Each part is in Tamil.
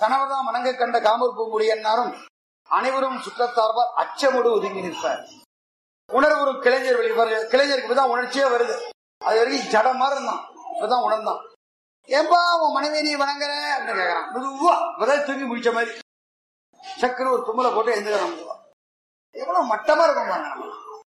கணவர்தான் வணங்க கண்ட காமூர் பூங்குடியன்னாரும் அனைவரும் சுற்றத்தார்பார் அச்சமுடு ஒதுங்கி நிற்பார் உணர்வு கிளைஞர் வெளிப்பாரு கிளைஞருக்கு இப்பதான் உணர்ச்சியே வருது அது வரைக்கும் ஜட மாதிரி இருந்தான் இப்பதான் உணர்ந்தான் ஏன்பா உன் மனைவி நீ வணங்குற அப்படின்னு கேக்குறான் மெதுவா இப்பதான் தூங்கி முடிச்ச மாதிரி சக்குன்னு ஒரு தும்மலை போட்டு எந்திரிக்கிறான் மெதுவா. எவ்வளவு மட்டமா இருக்கும் பாருங்க நம்ம.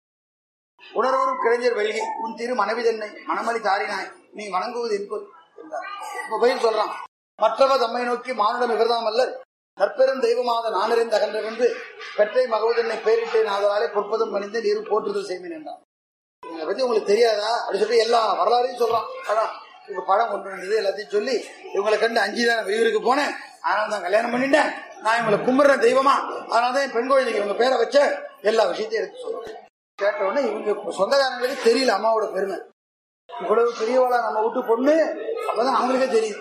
உணர்வரும் கிளைஞர் வெளியே உன் திரு மனைவி தன்னை மணமளி தாரினாய் நீ வணங்குவது என்பது என்றார் இப்ப பயில் சொல்றான் மற்றவ தம்மை நோக்கி மானுடம் இவர்தாம் அல்லர் நற்பெரும் தெய்வமாத நானறிந்த அகன்றென்று பெற்றை மகவுதன்னை பேரிட்டேன் ஆதலாலே பொற்பதும் பணிந்து நீரு போற்றுதல் செய்வேன் என்றான் இதை பத்தி உங்களுக்கு தெரியாதா அப்படி சொல்லி எல்லா வரலாறையும் சொல்றான் அதான் இவங்க பழம் கொண்டு வந்தது எல்லாத்தையும் சொல்லி இவங்களை கண்டு அஞ்சு தான் வெளியூருக்கு போனேன் அதனால தான் கல்யாணம் பண்ணிட்டேன் நான் இவங்களை கும்பிடுறேன் தெய்வமா அதனால தான் என் பெண் குழந்தைக்கு இவங்க பேரை வச்ச எல்லா விஷயத்தையும் எடுத்து சொல்றேன் கேட்ட உடனே இவங்க சொந்தக்காரங்களுக்கு தெரியல அம்மாவோட பெருமை இவ்வளவு பெரியவளா நம்ம விட்டு பொண்ணு அப்பதான் அவங்களுக்கே தெரியுது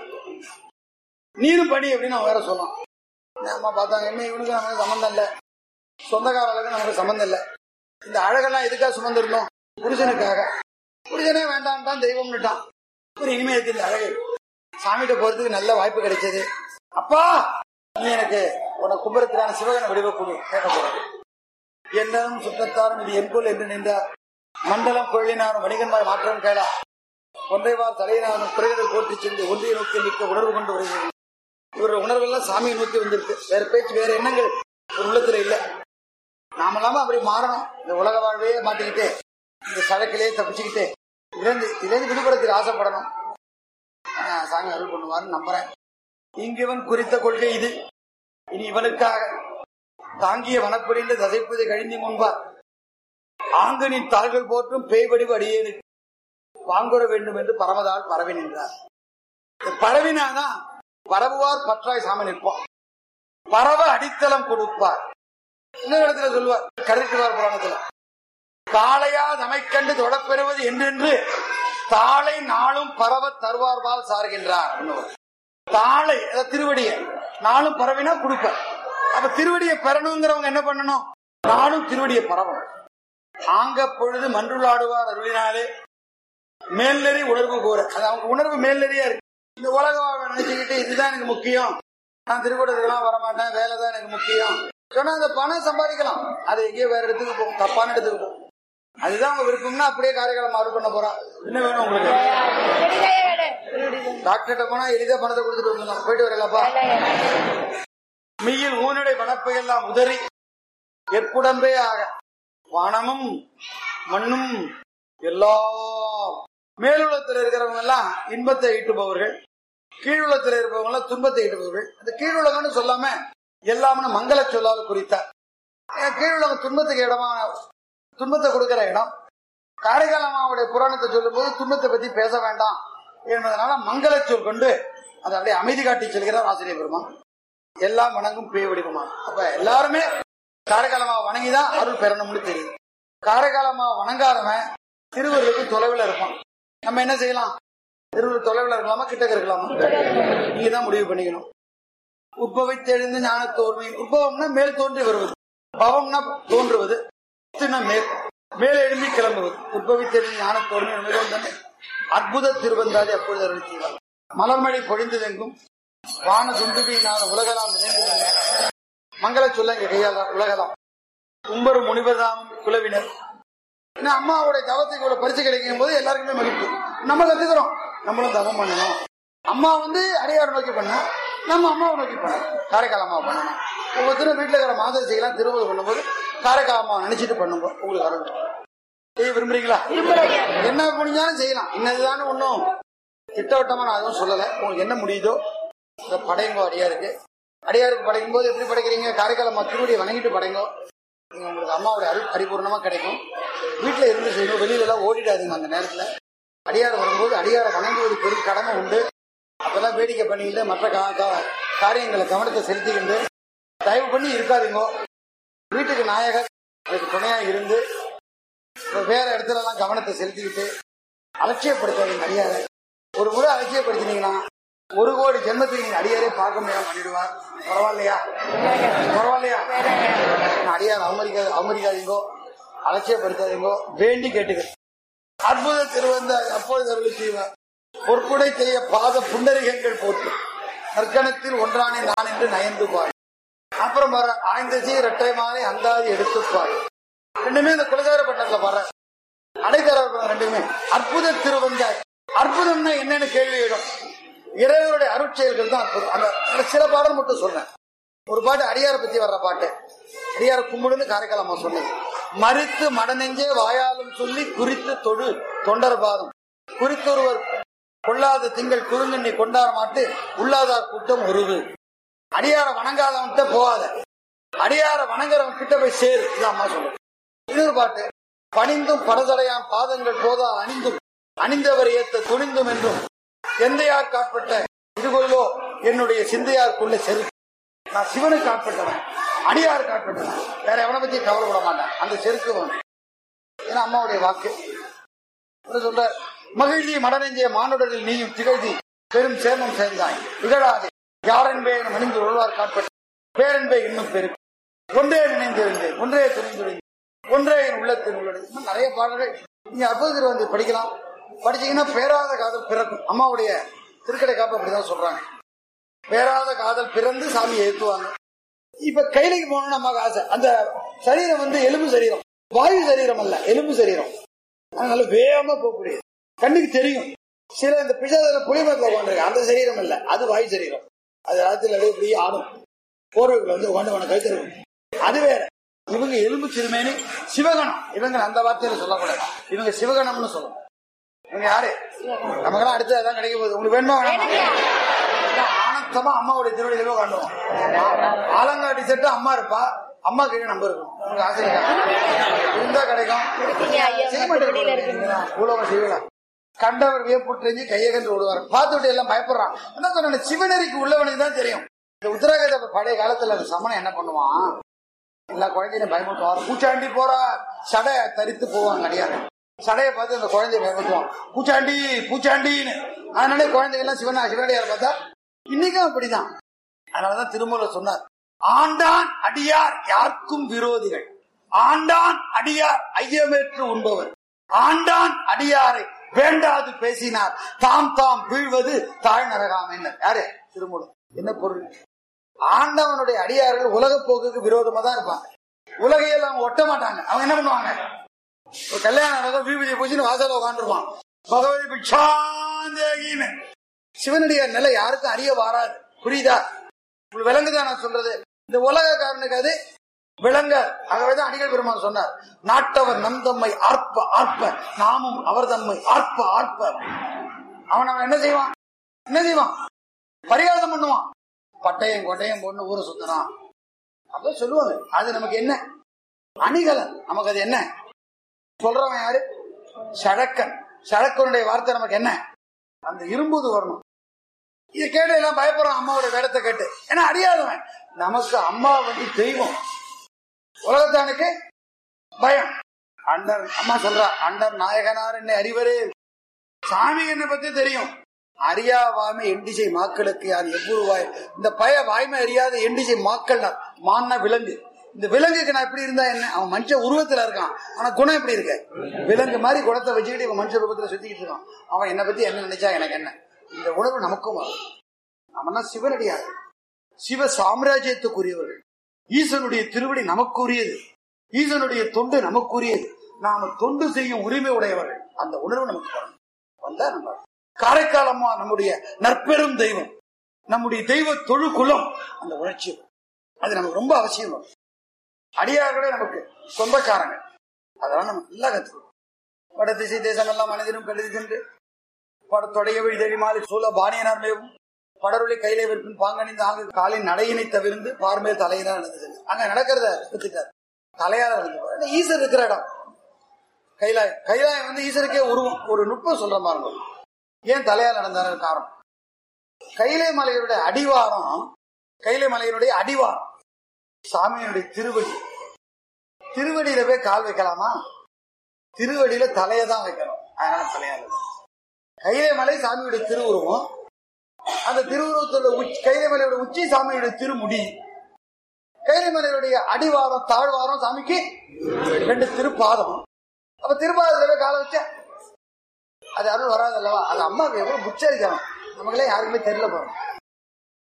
நீரும் படி அப்படின்னு அவன் வேற சொன்னான் அம்மா பார்த்தாங்க என்ன இவனுக்கு நமக்கு சம்மந்தம் இல்ல சொந்தக்காரர்களுக்கு நமக்கு சம்மந்தம் இல்ல இந்த அழகெல்லாம் எதுக்காக சுமந்திருந்தோம் புருஷனுக்காக புருஷனே வேண்டான்ட்டான் தெய்வம்னுட்டான் அப்புறம் இனிமே இருக்கு இந்த அழகு சாமிகிட்ட போறதுக்கு நல்ல வாய்ப்பு கிடைச்சது அப்பா நீ எனக்கு உனக்கு கும்பரத்திலான சிவகன வடிவ கொடு கேட்க போறேன் என்னும் சுற்றத்தாரும் இது என்போல் என்று நின்றார் மண்டலம் கொள்ளினாரும் வணிகன்மாய் மாற்றம் கேளா ஒன்றைவார் தலையினாரும் குறைகளை போற்றி சென்று ஒன்றிய நோக்கி நிற்க உணர்வு கொண்டு வருகிறது இவருடைய உணர்வெல்லாம் சாமியை நோக்கி வந்திருக்கு வேற பேச்சு வேற எண்ணங்கள் ஒரு உள்ளத்துல இல்ல நாமெல்லாம அப்படி மாறணும் இந்த உலக வாழ்வையே மாட்டிக்கிட்டு இந்த சழக்கிலே தப்பிச்சுக்கிட்டு இருந்து இதிலிருந்து விடுபடத்துக்கு ஆசைப்படணும் ஆஹ் சாமி அருள் பண்ணுவார்னு நம்புறேன் இங்கிவன் குறித்த கொள்கை இது இனி இவனுக்காக தாங்கிய வனப்படிந்து தசைப்பது கழிந்து முன்பார் ஆங்கனின் தாள்கள் போற்றும் பேய்வடிவு அடியேனுக்கு வாங்குற வேண்டும் என்று பரமதால் பரவி நின்றார் இந்த பரவினாதான் பரவுவார் பற்றாய் சாமி நிற்பார் பரவ அடித்தளம் கொடுப்பார் இன்னொரு இடத்துல சொல்லுவார் கருத்துவார் புராணத்துல காளையா தமைக்கண்டு தொடப்பெறுவது என்றென்று தாளை நாளும் பரவ தருவார்பால் சார்கின்றார் இன்னொரு. தாளை அதாவது திருவடிய நாளும் பரவினா கொடுப்பார் அப்ப திருவடியை பெறணுங்கிறவங்க என்ன பண்ணணும் நாளும் திருவடியை பரவணும் ஆங்க பொழுது மன்றுளாடுவார் அருளினாலே மேல்நெறி உணர்வு கூற அது அவங்க உணர்வு மேல்நெறியா இருக்கு இந்த உலக வாழ்வை நினைச்சுக்கிட்டு இதுதான் எனக்கு முக்கியம் நான் திருக்கூடத்துக்கெல்லாம் வரமாட்டேன் வேலை தான் எனக்கு முக்கியம் சொன்னா அந்த பணம் சம்பாதிக்கலாம் அது எங்கேயோ வேற இடத்துக்கு போகும் தப்பான இடத்துக்கு போகும் அதுதான் அவங்க விருப்பம்னா அப்படியே காரைக்காலம் மாறு பண்ண போறான் என்ன வேணும் உங்களுக்கு டாக்டர்கிட்ட போனா எளிதா பணத்தை கொடுத்துட்டு வந்துடலாம் போயிட்டு வரலப்பா மெய்யில் ஊனடை வனப்பை எல்லாம் உதறி எற்புடம்பே ஆக வானமும் மண்ணும் எல்லாம் மேலுலகத்தில் இருக்கிறவங்க எல்லாம் இன்பத்தை ஈட்டுபவர்கள் கீழுலகத்தில் இருப்பவங்க எல்லாம் துன்பத்தை ஈட்டுபவர்கள் அந்த கீழுலகம்னு சொல்லாம எல்லாமே மங்கள சொல்லால் குறித்தார் ஏன் கீழுலகம் துன்பத்துக்கு இடமா துன்பத்தை கொடுக்கிற இடம் காரைக்கால் அம்மாவுடைய புராணத்தை சொல்லும்போது துன்பத்தை பத்தி பேச வேண்டாம் என்பதனால மங்கள சொல் கொண்டு அதை அப்படியே அமைதி காட்டி செல்கிறார் ஆசிரியர் பெருமான் எல்லாம் வணங்கும் பேய் வடிவமாக அப்ப எல்லாருமே காரைக்காலமா வணங்கிதான் அருள் பெறணும்னு தெரியும் காரைக்காலமா வணங்காதவன் திருவருளுக்கு தொலைவில் இருப்பான் நம்ம என்ன செய்யலாம் திருவருள் தொலைவில் இருக்கலாமா கிட்டக்க இருக்கலாமா நீங்க தான் முடிவு பண்ணிக்கணும் உற்பவித்தெழுந்து ஞான தோர்மை உற்பவம்னா மேல் தோன்றி வருவது பவம்னா தோன்றுவது உத்துனா மேல் மேலே எழும்பி கிளம்புவது உற்பவித்தெழுந்து ஞான தோர்மை மிகவும் தன்னை அற்புத திருவந்தாதி அப்பொழுது அருள் செய்வார் மலர்மழை பொழிந்ததெங்கும் வான துண்டுபியினால உலகலாம் நிறைந்தது மங்கள சொல்ல இங்க கையால் உலகலாம் கும்பரு முனிவர்தாம் குலவினர் ஏன்னா அம்மாவுடைய தவத்துக்கு இவ்வளவு பரிசு கிடைக்கும் போது எல்லாருக்குமே மகிழ்ச்சி நம்ம கத்துக்கிறோம் நம்மளும் தவம் பண்ணணும் அம்மா வந்து அடியார் நோக்கி பண்ண நம்ம அம்மாவை நோக்கி பண்ணணும் காரைக்கால் அம்மாவை பண்ணணும் ஒவ்வொருத்தரும் வீட்டுல இருக்கிற மாதரிசிகளாம் திருவது பண்ணும்போது காரைக்கால் அம்மாவை நினைச்சிட்டு பண்ணுங்க உங்களுக்கு அருள் செய்ய விரும்புறீங்களா என்ன முடிஞ்சாலும் செய்யலாம் இன்னதுதானே ஒன்றும் திட்டவட்டமா நான் எதுவும் சொல்லலை உங்களுக்கு என்ன முடியுதோ இந்த படைங்கோ அடியாருக்கு அடியாருக்கு படைக்கும் போது எப்படி படைக்கிறீங்க காரைக்கால் அம்மா திருவடியை வணங்கிட்டு படைங்கோ நீங்க உங்களுக்கு அம்மாவோட அரு பரிபூர்ணமா கிடைக்கும் வீட்டுல இருந்து செய்யணும் வெளியில எல்லாம் ஓடிடாதீங்க அந்த நேரத்துல அடியார் வரும்போது அடியாரை வணங்குவது பெரும் கடமை உண்டு அப்பெல்லாம் வேடிக்கை பண்ணிக்கிட்டு மற்ற கா- கா- காரியங்களை கவனத்தை செலுத்திக்கிட்டு தயவு பண்ணி இருக்காதீங்க வீட்டுக்கு நாயகர் அதுக்கு துணையா இருந்து இப்ப வேற இடத்துல எல்லாம் கவனத்தை செலுத்திக்கிட்டு அலட்சியப்படுத்தாதீங்க அடியாரை ஒரு முறை அலட்சியப்படுத்தினீங்கன்னா ஒரு கோடி ஜென்மத்துக்கு நீங்க அடியாரே பார்க்க முடியாம பண்ணிடுவார் பரவாயில்லையா பரவாயில்லையா நான் அடியார் அவமதிக்காத அவமதிக்காதீங்கோ அலட்சியப்படுத்தாதீங்கோ வேண்டி கேட்டுக்க அற்புத திருவந்த அப்பொழுது அருள் செய்வார் பொற்குடை செய்ய பாத புண்டரிகங்கள் போட்டு நற்கணத்தில் ஒன்றானே நான் என்று நயந்து பாரு அப்புறம் வர ஆய்ந்த சீ இரட்டை மாலை அந்தாதி எடுத்து பாரு ரெண்டுமே இந்த குலசார பட்டத்துல வர அடைத்தர ரெண்டுமே அற்புத திருவந்தாய் அற்புதம்னா என்னன்னு கேள்வி இடம் இறைவனுடைய அருட்செயல்கள் தான் அற்புதம் அந்த அந்த சில பாடல் மட்டும் சொல்றேன் ஒரு பாட்டு அடியாரை பத்தி வர்ற பாட்டு அடியார கும்பிடுன்னு காரைக்கால் அம்மா சொன்னது மறித்து மடநெஞ்சே வாயாலும் சொல்லி குறித்து தொழு தொண்டர் பாதம் குறித்தொருவர் கொள்ளாத திங்கள் குறுங்கண்ணி கொண்டாட மாட்டு உள்ளாதார் கூட்டம் உருவு அடியார வணங்காதவன்கிட்ட போகாத அடியார வணங்குறவன் கிட்ட போய் சேரு இது அம்மா சொல்லுது இது ஒரு பாட்டு பணிந்தும் படதடையான் பாதங்கள் போதா அணிந்தும் அணிந்தவர் ஏத்த துணிந்தும் என்றும் எந்தையார் காட்பட்ட இதுகொள்ளோ என்னுடைய சிந்தையாருக்குள்ள செரு நான் சிவனுக்கு காட்பட்டவன் அடியார் காட்பட்டவன் வேற எவனை பத்தி கவலைப்பட மாட்டேன் அந்த செருக்கு வேணும். ஏன்னா அம்மாவுடைய வாக்கு இவர் சொல்றார் மகிழ்ச்சி மடநெஞ்சிய மானுடரில் நீயும் திகழ்ச்சி பெரும் சேமம் சேர்ந்தாய் இகழாதே யாரென்பே என மணிந்து உழவார் காட்பட்ட பேரன்பே இன்னும் பெருக்கு ஒன்றே நினைந்திருந்தேன் ஒன்றே துணிந்திருந்தேன் ஒன்றே என் உள்ளத்தில் உள்ளது இன்னும் நிறைய பாடல்கள் நீங்க அற்புதத்தில் வந்து படிக்கலாம் படிச்சீங்கன்னா பேராத காதல் பிறக்கும் அம்மாவுடைய திருக்கடை காப்பு அப்படிதான் சொல்றாங்க பேராத காதல் பிறந்து சாமியை ஏத்துவாங்க இப்ப கைலைக்கு போகணும்னு அம்மாவுக்கு ஆசை அந்த சரீரம் வந்து எலும்பு சரீரம் வாயு சரீரம் அல்ல எலும்பு சரீரம் அதனால வேகமா போகக்கூடியது கண்ணுக்கு தெரியும் சில இந்த பிசாத புலிமரத்தில் உட்காந்துருக்கு அந்த சரீரம் இல்ல அது வாயு சரீரம் அது ராத்திரில அப்படியே இப்படியே ஆடும் போர்வைகள் வந்து உட்காந்து உனக்கு கழுத்து அது வேற இவங்க எலும்பு சிறுமேனி சிவகணம் இவங்க அந்த வார்த்தையில சொல்லக்கூடாது இவங்க சிவகணம்னு சொல்லணும் இவங்க யாரு நமக்கெல்லாம் அடுத்து அதான் கிடைக்க போகுது உங்களுக்கு வேணுமா வேணாமா ஆனந்தமா அம்மாவுடைய திருவடியிலே காண்டுவோம் ஆலங்காட்டி செட்டு அம்மா இருப்பா அம்மா கிட்ட நம்பர் இருக்கும் உங்களுக்கு ஆசை இருக்கா? இருந்தா கிடைக்கும் செய்ய மாட்டேங்கிறீங்களா? பூலோகம் செய்யலாம் கண்டவர் வியப்புற்றெஞ்சு கையகன்று விடுவார் பார்த்துட்டு எல்லாம் பயப்படுறான் என்ன சொன்ன சிவனரிக்கு உள்ளவனுக்கு தான் தெரியும் இந்த உத்தராகத பழைய காலத்துல அந்த சமணம் என்ன பண்ணுவான் எல்லா குழந்தையும் பயமுறுத்துவான் பூச்சாண்டி போறா சடை தரித்து போவாங்க அடியாரு சடையை பார்த்து அந்த குழந்தைய பயமுறுத்துவான் பூச்சாண்டி பூச்சாண்டின்னு அதனாலே குழந்தைங்க எல்லாம் சிவனா சிவனடியார் பார்த்தா இன்னைக்கும் அப்படிதான் அதனாலதான் திருமூலர் சொன்னார் ஆண்டான் அடியார் யாருக்கும் விரோதிகள் ஆண்டான் அடியார் ஐயமேற்று உண்பவர் ஆண்டான் அடியாரை வேண்டாது பேசினார் தாம் தாம் வீழ்வது தாழ் நரகாம் என்ன யாரு திருமூலம் என்ன பொருள் ஆண்டவனுடைய அடியார்கள் உலக போக்குக்கு விரோதமா தான் இருப்பாங்க உலகையில் அவங்க ஒட்ட மாட்டாங்க அவங்க என்ன பண்ணுவாங்க ஒரு கல்யாணம் நடக்கும் வீபதி பூஜைன்னு வாசல உட்காந்துருப்பான் பகவதி பிக்ஷாந்தேகின்னு சிவனுடைய நிலை யாருக்கும் அறிய வாராது புரியுதா உங்களுக்கு விளங்குதா நான் சொல்றது இந்த உலகக்காரனுக்கு அது விளங்க ஆகவேதான் அடிகள் பெருமான் சொன்னார் நாட்டவர் நம் தம்மை ஆர்ப்ப ஆர்ப்ப நாமும் அவர் தம்மை ஆர்ப்ப ஆர்ப்ப அவன் அவன் என்ன செய்வான் என்ன செய்வான் பரிகாசம் பண்ணுவான் பட்டயம் கொட்டையும் பொண்ணு ஊரை சுத்தறான் அப்ப சொல்லுவாங்க அது நமக்கு என்ன அணிகலன் நமக்கு அது என்ன சொல்றவன் யாரு சழக்கன் சழக்கனுடைய வார்த்தை நமக்கு என்ன அந்த இரும்புது வரணும் இது கேட்டு எல்லாம் பயப்படுறான் அம்மாவோட வேடத்தை கேட்டு ஏன்னா அறியாதவன் நமக்கு அம்மா வந்து தெய்வம் உலகத்தானுக்கு பயம் அண்டர் அம்மா சொல்றா அண்டர் நாயகனார் என்னை அறிவரே சாமி என்னை பத்தி தெரியும் அறியா வாய்மை எண்டிசை மாக்களுக்கு யார் எவ்வளவு இந்த பய வாய்மை அறியாத எண்டிசை மாக்கள் மான்னா விலங்கு இந்த விலங்குக்கு நான் எப்படி இருந்தா என்ன அவன் மனுஷ உருவத்துல இருக்கான் ஆனா குணம் எப்படி இருக்கு விலங்கு மாதிரி குணத்தை வச்சுக்கிட்டு இவன் மனுஷ ரூபத்துல சுத்திக்கிட்டு இருக்கான் அவன் என்னை பத்தி என்ன நினைச்சா எனக்கு என்ன இந்த உணர்வு நமக்கும் வரும் அவனா சிவனடியார் சிவ சாம்ராஜ்யத்துக்குரியவர்கள் ஈசனுடைய திருவடி நமக்குரியது ஈசனுடைய தொண்டு நமக்குரியது நாம தொண்டு செய்யும் உரிமை உடையவர்கள் அந்த உணர்வு நமக்கு வரும் வந்தா நம்ம காரைக்கால் அம்மா நம்முடைய நற்பெரும் தெய்வம் நம்முடைய தெய்வ தொழு குலம் அந்த உணர்ச்சி வரும். அது நமக்கு ரொம்ப அவசியம் வரும். அடியார்களே நமக்கு சொந்தக்காரங்க அதெல்லாம் நம்ம நல்லா கத்துக்கணும் வட திசை தேசம் எல்லாம் மனிதனும் கழுதி சென்று படத்தொடைய வழி தெரியுமாறு சூழ பாணியனார் மேவும் படருளை கையில விற்பின் பாங்கணிந்து ஆங்கு காலின் நடையினை தவிர்ந்து பார்மேல் தலையினால் நடந்தது அங்க நடக்கிறத கத்துக்காரு தலையால நடந்து போறாரு. ஏன்னா ஈசர் இருக்கிற இடம் கைலாயம் கைலாயம் வந்து ஈசருக்கே உருவம் ஒரு நுட்பம் சொல்ற மாதிரி இருக்கும். ஏன் தலையால் நடந்தாரு காரணம் கைலை மலையினுடைய அடிவாரம் கைலை மலையினுடைய அடிவாரம் சாமியினுடைய திருவடி திருவடியில போய் கால் வைக்கலாமா திருவடியில தலையை தான் வைக்கணும் அதனால தலையால கைலை மலை சாமியுடைய திருவுருவம் அந்த திருவுருவத்தோட உச்சி கைலை மலையோட உச்சி சாமியுடைய திருமுடி கைலை மலையுடைய அடிவாரம் தாழ்வாரம் சாமிக்கு ரெண்டு திருப்பாதம் அப்ப திருப்பாதத்துல போய் காலை வச்சா அது அருள் வராது அல்லவா அது அம்மாவுக்கு எவ்வளவு உச்சரிக்கணும் நமக்குலாம் யாருக்குமே தெரியல போறோம்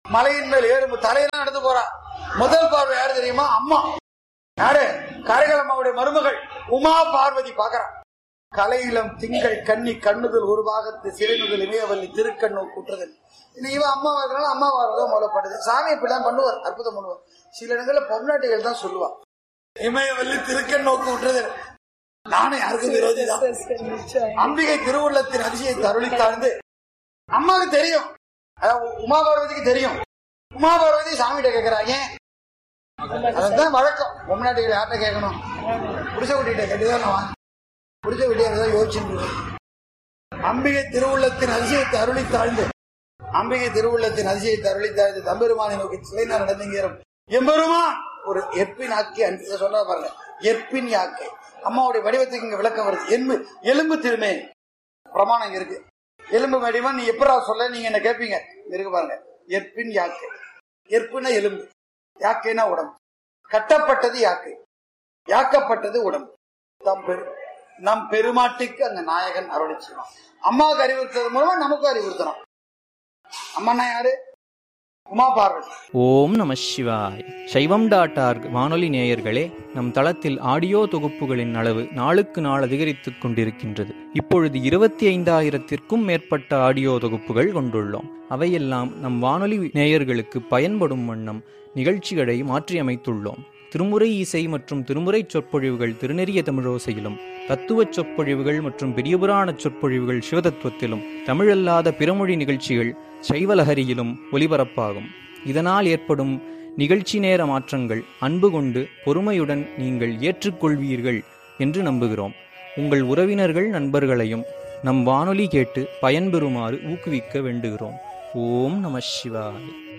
மலையின் மேல் ஏறும் தலையெல்லாம் நடந்து போறா முதல் பார்வை யாரு தெரியுமா அம்மா யாரு காரைக்கால் அம்மாவுடைய மருமகள் உமா பார்வதி பாக்குறா கலையிலம் திங்கள் கன்னி கண்ணுதல் ஒரு பாகத்து சிறைமுதல் இமயவல்லி திருக்கண்ணு கூட்டுதல் இன்னும் இவன் அம்மா இருக்கிறனால அம்மா தான் முதலப்படுது சாமி இப்படிதான் பண்ணுவார் அற்புதம் பண்ணுவார் சில இடங்கள்ல பொம்நாட்டிகள் தான் சொல்லுவா இமயவல்லி திருக்கண்ணோக்கு விட்டுறது நானும் யாருக்கும் விரோதி தான் அம்பிகை திருவுள்ளத்தின் அதிசயத்தை அருளி தாழ்ந்து அம்மாவுக்கு தெரியும் அதாவது உமா பார்வதிக்கு தெரியும் உமா பார்வதி சாமிகிட்ட கேட்கறாங்க அதுதான் வழக்கம் பொம்நாட்டிகள் யார்கிட்ட கேட்கணும் புடிச்ச குட்டிகிட்ட கேட்டுதான் நான் வாங்க புடிச்ச குட்டியை ஏதாவது யோசிச்சுட்டு அம்பிகை திருவுள்ளத்தின் அதிசயத்தை அருளி தாழ்ந்து அம்பிகை திருவுள்ளத்தின் அதிசயத்தை அருளி தாழ்ந்து தம்பெருமானை நோக்கி சிலைநாள் நடந்துங்கிறோம் எம்பெருமான் ஒரு எற்பின் ஆக்கை அன்பு சொல்ல பாருங்க எற்பின் யாக்கை அம்மாவுடைய வடிவத்துக்கு இங்க விளக்கம் வருது எலும்பு எலும்பு திருமே பிரமாணம் இங்க இருக்கு எலும்பு வடிவம் நீ எப்படா சொல்ல நீங்க என்ன கேட்பீங்க இங்க இருக்கு பாருங்க எற்பின் யாக்கை எற்புனா எலும்பு யாக்கைனா உடம்பு கட்டப்பட்டது யாக்கை யாக்கப்பட்டது உடம்பு தம் பெரு நம் பெருமாட்டிக்கு அந்த நாயகன் அருளிச்சிடும் அம்மாவுக்கு அறிவுறுத்தது மூலமா நமக்கும் அறிவுறுத்தணும் அம்மானா யாரு உமா பார்வதி ஓம் நம சிவாய் சைவம் டாட் ஆர்க் வானொலி நேயர்களே நம் தளத்தில் ஆடியோ தொகுப்புகளின் அளவு நாளுக்கு நாள் அதிகரித்துக் கொண்டிருக்கின்றது இப்பொழுது இருபத்தி ஐந்தாயிரத்திற்கும் மேற்பட்ட ஆடியோ தொகுப்புகள் கொண்டுள்ளோம் அவையெல்லாம் நம் வானொலி நேயர்களுக்கு பயன்படும் வண்ணம் நிகழ்ச்சிகளை மாற்றியமைத்துள்ளோம் திருமுறை இசை மற்றும் திருமுறை சொற்பொழிவுகள் திருநெறிய தமிழோசையிலும் தத்துவச் சொற்பொழிவுகள் மற்றும் பெரியபுராண சொற்பொழிவுகள் சிவதத்துவத்திலும் தமிழல்லாத பிறமொழி நிகழ்ச்சிகள் சைவலஹரியிலும் ஒலிபரப்பாகும் இதனால் ஏற்படும் நிகழ்ச்சி நேர மாற்றங்கள் அன்பு கொண்டு பொறுமையுடன் நீங்கள் ஏற்றுக்கொள்வீர்கள் என்று நம்புகிறோம் உங்கள் உறவினர்கள் நண்பர்களையும் நம் வானொலி கேட்டு பயன்பெறுமாறு ஊக்குவிக்க வேண்டுகிறோம் ஓம் நம சிவாய்